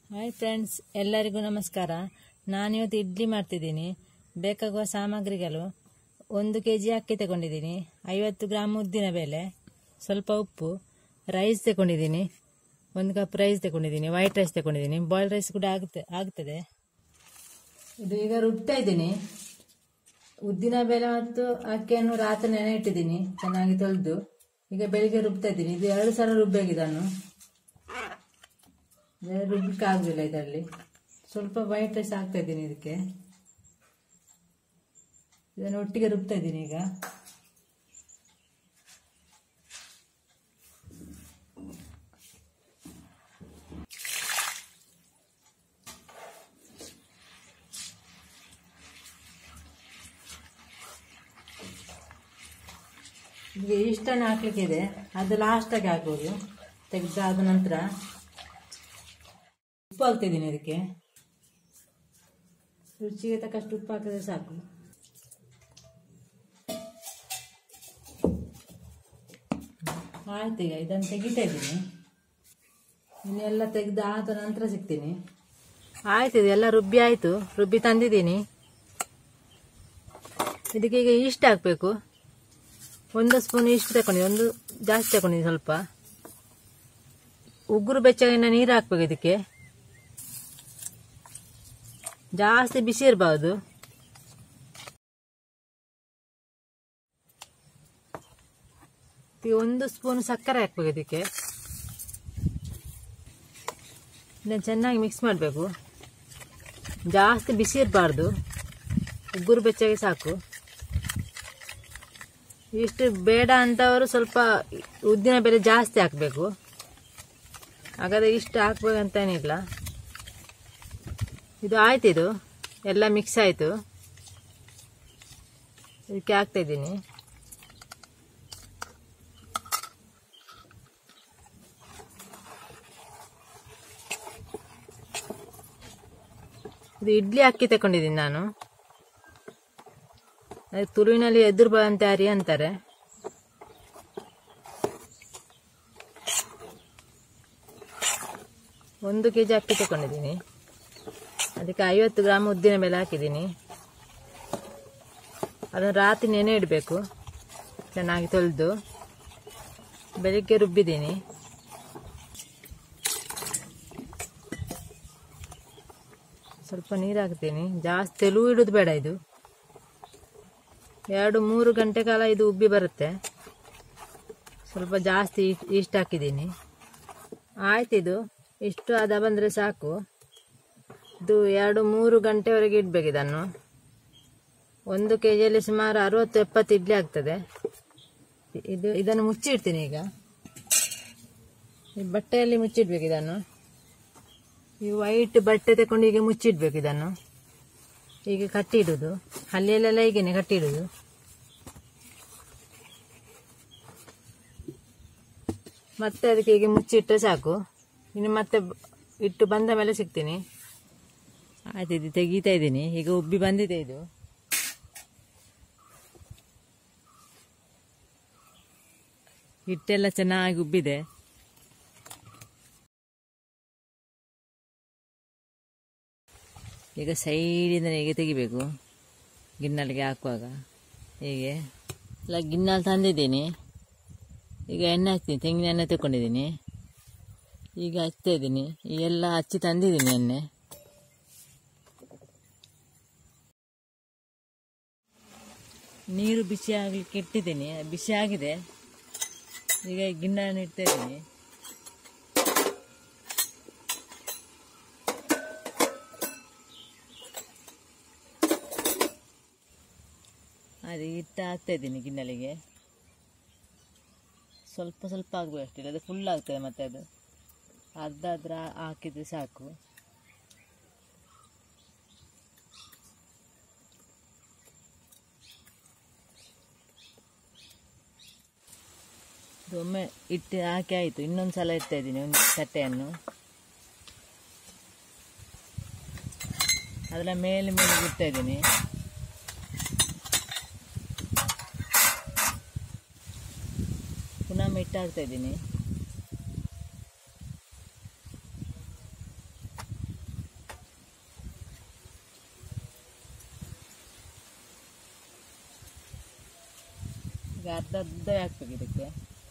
hi friends ಎಲ್ಲರಿಗೂ ನಮಸ್ಕಾರ ನಾನಿವತ್ತು ಇಡ್ಲಿ ಮಾಡ್ತಿದ್ದೀನಿ ಬೇಕಾಗುವ ಸಾಮಗ್ರಿಗಳು ಒಂದು ಕೆ ಜಿ ಅಕ್ಕಿ ತಗೊಂಡಿದ್ದೀನಿ ಐವತ್ತು ಗ್ರಾಮ್ ಉದ್ದಿನ ಬೇಳೆ ಸ್ವಲ್ಪ ಉಪ್ಪು ರೈಸ್ ತಗೊಂಡಿದ್ದೀನಿ ಒಂದು ಕಪ್ ರೈಸ್ ತಗೊಂಡಿದ್ದೀನಿ ವೈಟ್ ರೈಸ್ ತಗೊಂಡಿದ್ದೀನಿ ಬಾಯ್ಲ್ ರೈಸ್ ಕೂಡ ಆಗುತ್ತೆ ಆಗ್ತದೆ ಇದು ಈಗ ರುಬ್ತಾ ಇದ್ದೀನಿ ಉದ್ದಿನ ಬೇಳೆ ಮತ್ತು ಅಕ್ಕಿಯನ್ನು ರಾತ್ರಿ ನೆನೆ ಇಟ್ಟಿದ್ದೀನಿ ಚೆನ್ನಾಗಿ ತೊಳೆದು ಈಗ ಬೆಳಿಗ್ಗೆ ರುಬ್ತಾ ಇದ್ದೀನಿ ಇದು ಎರಡು ಸಲ ರುಬ್ಬೇಕಿದನ್ನು ರುಬ್ಲಿಕ್ಕೆ ಆಗುದಿಲ್ಲ ಇದರಲ್ಲಿ ಸ್ವಲ್ಪ ವೈಟ್ ರೈಸ್ ಹಾಕ್ತಾ ಇದ್ದೀನಿ ಇದಕ್ಕೆ ಇದನ್ನು ಒಟ್ಟಿಗೆ ರುಬ್ತಾ ಇದ್ದೀನಿ ಈಗ ಈಗ ಇಷ್ಟನ್ನು ಹಾಕ್ಲಿಕ್ಕಿದೆ ಅದು ಲಾಸ್ಟಾಗಿ ಹಾಕೋದು ತೆಗೆದಾದ ನಂತರ ಉಪ್ಪು ಹಾಕ್ತಿದ್ದೀನಿ ಅದಕ್ಕೆ ರುಚಿಗೆ ತಕ್ಕಷ್ಟು ಉಪ್ಪು ಹಾಕಿದ್ರೆ ಸಾಕು ಆಯ್ತು ಈಗ ಇದನ್ನು ತೆಗಿತಾ ಇದ್ದೀನಿ ಇನ್ನೆಲ್ಲ ತೆಗೆದು ಆದ ನಂತರ ಸಿಗ್ತೀನಿ ಆಯ್ತು ಇದೆಲ್ಲ ರುಬ್ಬಿ ಆಯಿತು ರುಬ್ಬಿ ತಂದಿದ್ದೀನಿ ಇದಕ್ಕೆ ಈಗ ಈಸ್ಟ್ ಹಾಕಬೇಕು ಒಂದು ಸ್ಪೂನ್ ಈಸ್ಟ್ ತಗೊಂಡಿದ್ದೀನಿ ಒಂದು ಜಾಸ್ತಿ ತಗೊಂಡಿದ್ದೀನಿ ಸ್ವಲ್ಪ ಉಗುರು ಬೆಚ್ಚಗಿನ ನೀರು ಹಾಕ್ಬೇಕು ಇದಕ್ಕೆ ಜಾಸ್ತಿ ಬಿಸಿ ಇರಬಾರ್ದು ಒಂದು ಸ್ಪೂನ್ ಸಕ್ಕರೆ ಹಾಕ್ಬೇಕು ಇದಕ್ಕೆ ಇದನ್ನು ಚೆನ್ನಾಗಿ ಮಿಕ್ಸ್ ಮಾಡಬೇಕು ಜಾಸ್ತಿ ಬಿಸಿ ಇರಬಾರ್ದು ಉಗುರು ಬೆಚ್ಚಗೆ ಸಾಕು ಇಷ್ಟು ಬೇಡ ಅಂತವರು ಸ್ವಲ್ಪ ಉದ್ದಿನ ಬೆಲೆ ಜಾಸ್ತಿ ಹಾಕಬೇಕು ಹಾಗಾದರೆ ಇಷ್ಟು ಹಾಕ್ಬೇಕಂತೇನಿಲ್ಲ ಇದು ಆಯ್ತು ಇದು ಎಲ್ಲ ಮಿಕ್ಸ್ ಆಯಿತು ಇದಕ್ಕೆ ಹಾಕ್ತಾ ಇದ್ದೀನಿ ಇದು ಇಡ್ಲಿ ಅಕ್ಕಿ ತಗೊಂಡಿದ್ದೀನಿ ನಾನು ಅದು ತುಳುವಿನಲ್ಲಿ ಎದುರು ಬರಂತೆ ಅರಿ ಅಂತಾರೆ ಒಂದು ಕೆ ಜಿ ಅಕ್ಕಿ ತಗೊಂಡಿದ್ದೀನಿ ಅದಕ್ಕೆ ಐವತ್ತು ಗ್ರಾಮ್ ಉದ್ದಿನ ಬೇಳೆ ಹಾಕಿದ್ದೀನಿ ಅದನ್ನು ರಾತ್ರಿ ನೆನೆ ಇಡಬೇಕು ಚೆನ್ನಾಗಿ ತೊಳೆದು ಬೆಳಿಗ್ಗೆ ರುಬ್ಬಿದ್ದೀನಿ ಸ್ವಲ್ಪ ನೀರು ಹಾಕ್ತೀನಿ ಜಾಸ್ತಿ ತೆಲುವು ಇಡೋದು ಬೇಡ ಇದು ಎರಡು ಮೂರು ಗಂಟೆ ಕಾಲ ಇದು ಉಬ್ಬಿ ಬರುತ್ತೆ ಸ್ವಲ್ಪ ಜಾಸ್ತಿ ಇಷ್ಟು ಹಾಕಿದ್ದೀನಿ ಆಯ್ತು ಇದು ಇಷ್ಟು ಅದ ಬಂದರೆ ಸಾಕು ಇದು ಎರಡು ಮೂರು ಗಂಟೆವರೆಗೆ ಇಡಬೇಕು ಇದನ್ನು ಒಂದು ಕೆ ಜಿಯಲ್ಲಿ ಸುಮಾರು ಅರುವತ್ತು ಎಪ್ಪತ್ತು ಇಡ್ಲಿ ಆಗ್ತದೆ ಇದು ಇದನ್ನು ಮುಚ್ಚಿಡ್ತೀನಿ ಈಗ ಈ ಬಟ್ಟೆಯಲ್ಲಿ ಮುಚ್ಚಿಡ್ಬೇಕು ಇದನ್ನು ಈ ವೈಟ್ ಬಟ್ಟೆ ತಗೊಂಡು ಈಗ ಮುಚ್ಚಿಡ್ಬೇಕು ಇದನ್ನು ಹೀಗೆ ಕಟ್ಟಿಡುದು ಹಲ್ಲಿಯಲ್ಲೆಲ್ಲ ಹೀಗೇನೆ ಕಟ್ಟಿಡುದು ಮತ್ತೆ ಅದಕ್ಕೆ ಹೀಗೆ ಮುಚ್ಚಿಟ್ಟರೆ ಸಾಕು ಇನ್ನು ಮತ್ತೆ ಇಟ್ಟು ಬಂದ ಮೇಲೆ ಸಿಗ್ತೀನಿ ಆಯ್ತು ಇದು ತೆಗೀತಾ ಇದ್ದೀನಿ ಈಗ ಉಬ್ಬಿ ಬಂದಿದೆ ಇದು ಹಿಟ್ಟೆಲ್ಲ ಚೆನ್ನಾಗಿ ಉಬ್ಬಿದೆ ಈಗ ಸೈಡಿಂದ ಹೀಗೆ ತೆಗಿಬೇಕು ಗಿನ್ನಲಿಗೆ ಹಾಕುವಾಗ ಹೀಗೆ ಎಲ್ಲ ಗಿನ್ನಲ್ಲಿ ತಂದಿದ್ದೀನಿ ಈಗ ಎಣ್ಣೆ ಹಾಕ್ತೀನಿ ತೆಂಗಿನ ಎಣ್ಣೆ ತಗೊಂಡಿದ್ದೀನಿ ಈಗ ಹಚ್ತಾ ಇದ್ದೀನಿ ಎಲ್ಲ ಹಚ್ಚಿ ತಂದಿದ್ದೀನಿ ಎಣ್ಣೆ ನೀರು ಬಿಸಿ ಆಗಲಿಕ್ಕೆ ಇಟ್ಟಿದ್ದೀನಿ ಬಿಸಿ ಆಗಿದೆ ಈಗ ಗಿಣ್ಣನ್ನು ಇಡ್ತಾ ಇದ್ದೀನಿ ಅದು ಹಿಟ್ಟು ಹಾಕ್ತಾ ಇದ್ದೀನಿ ಗಿಣ್ಣಲಿಗೆ ಸ್ವಲ್ಪ ಸ್ವಲ್ಪ ಆಗಬೇಕು ಅಷ್ಟಿಲ್ಲ ಅದು ಫುಲ್ ಆಗ್ತದೆ ಮತ್ತೆ ಅದು ಅರ್ಧ ಅದ್ರ ಹಾಕಿದ್ರೆ ಸಾಕು ಒಮ್ಮೆ ಇಟ್ಟು ಹಾಕಿ ಆಯಿತು ಇನ್ನೊಂದು ಸಲ ಇಡ್ತಾ ಇದ್ದೀನಿ ಒಂದು ತಟ್ಟೆಯನ್ನು ಅದರ ಮೇಲೆ ಮೇಲೆ ಬಿಡ್ತಾ ಇದ್ದೀನಿ ಪುನಃ ಮಿಟ್ಟು ಹಾಕ್ತಾ ಇದ್ದೀನಿ ಉದ್ದ ಉದ್ದ ಹಾಕ್ಬೇಕು ಇದಕ್ಕೆ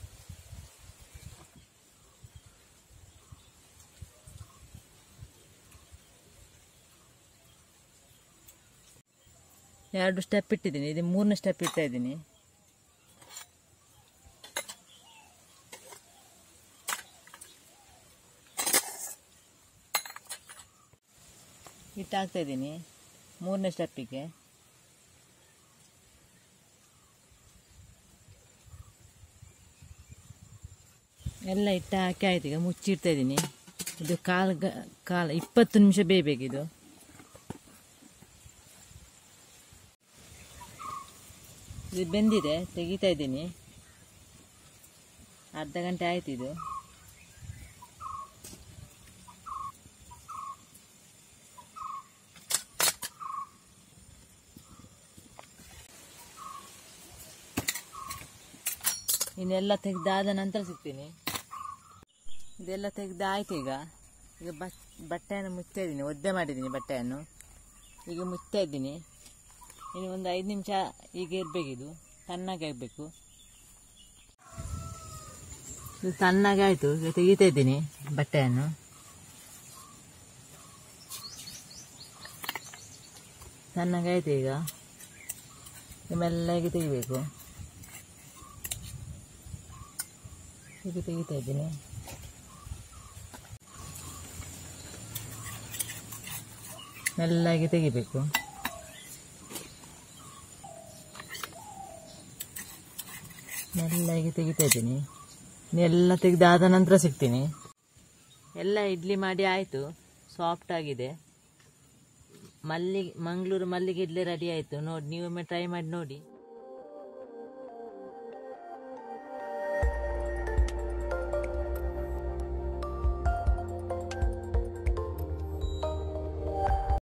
ಎರಡು ಸ್ಟೆಪ್ ಇಟ್ಟಿದ್ದೀನಿ ಇದು ಮೂರನೇ ಸ್ಟೆಪ್ ಇಡ್ತಾ ಇದ್ದೀನಿ ಹಿಟ್ಟು ಹಾಕ್ತಾ ಇದ್ದೀನಿ ಮೂರನೇ ಸ್ಟೆಪ್ಪಿಗೆ ಎಲ್ಲ ಹಿಟ್ಟು ಹಾಕಿ ಆಯ್ತು ಈಗ ಮುಚ್ಚಿಡ್ತಾ ಇದ್ದೀನಿ ಇದು ಕಾಲು ಗ ಕಾಲು ಇಪ್ಪತ್ತು ನಿಮಿಷ ಬೇಯಬೇಕಿದು ಇದು ಬೆಂದಿದೆ ತೆಗಿತಾ ಇದ್ದೀನಿ ಅರ್ಧ ಗಂಟೆ ಆಯ್ತು ಇದು ಇನ್ನೆಲ್ಲ ತೆಗೆದಾದ ನಂತರ ಸಿಗ್ತೀನಿ ಇದೆಲ್ಲ ತೆಗೆದಾಯ್ತು ಈಗ ಈಗ ಬಟ್ ಬಟ್ಟೆಯನ್ನು ಮುಚ್ತಾ ಇದ್ದೀನಿ ಒದ್ದೆ ಮಾಡಿದ್ದೀನಿ ಬಟ್ಟೆಯನ್ನು ಈಗ ಮುಚ್ತಾ ಇದ್ದೀನಿ ಇನ್ನು ಒಂದು ಐದು ನಿಮಿಷ ಈಗ ಇರಬೇಕಿದು ತಣ್ಣಗೆ ಆಗಬೇಕು ಇದು ತಣ್ಣಗೆ ಆಯಿತು ಈಗ ತೆಗಿತಾ ಇದ್ದೀನಿ ಬಟ್ಟೆಯನ್ನು ತಣ್ಣಗೆ ಆಯಿತು ಈಗ ಈಗ ಮೆಲ್ಲಗೆ ತೆಗಿಬೇಕು ಈಗ ತೆಗಿತಾ ಇದ್ದೀನಿ ಮೆಲ್ಲಗೆ ತೆಗಿಬೇಕು ಮೆಲ್ಲಗೆ ತೆಗಿತಾ ಇದ್ದೀನಿ ಎಲ್ಲ ತೆಗೆದಾದ ನಂತರ ಸಿಗ್ತೀನಿ ಎಲ್ಲ ಇಡ್ಲಿ ಮಾಡಿ ಆಯಿತು ಸಾಫ್ಟ್ ಆಗಿದೆ ಮಲ್ಲಿಗೆ ಮಂಗಳೂರು ಮಲ್ಲಿಗೆ ಇಡ್ಲಿ ರೆಡಿ ಆಯಿತು ನೋಡಿ ನೀವೊಮ್ಮೆ ಟ್ರೈ ಮಾಡಿ ನೋಡಿ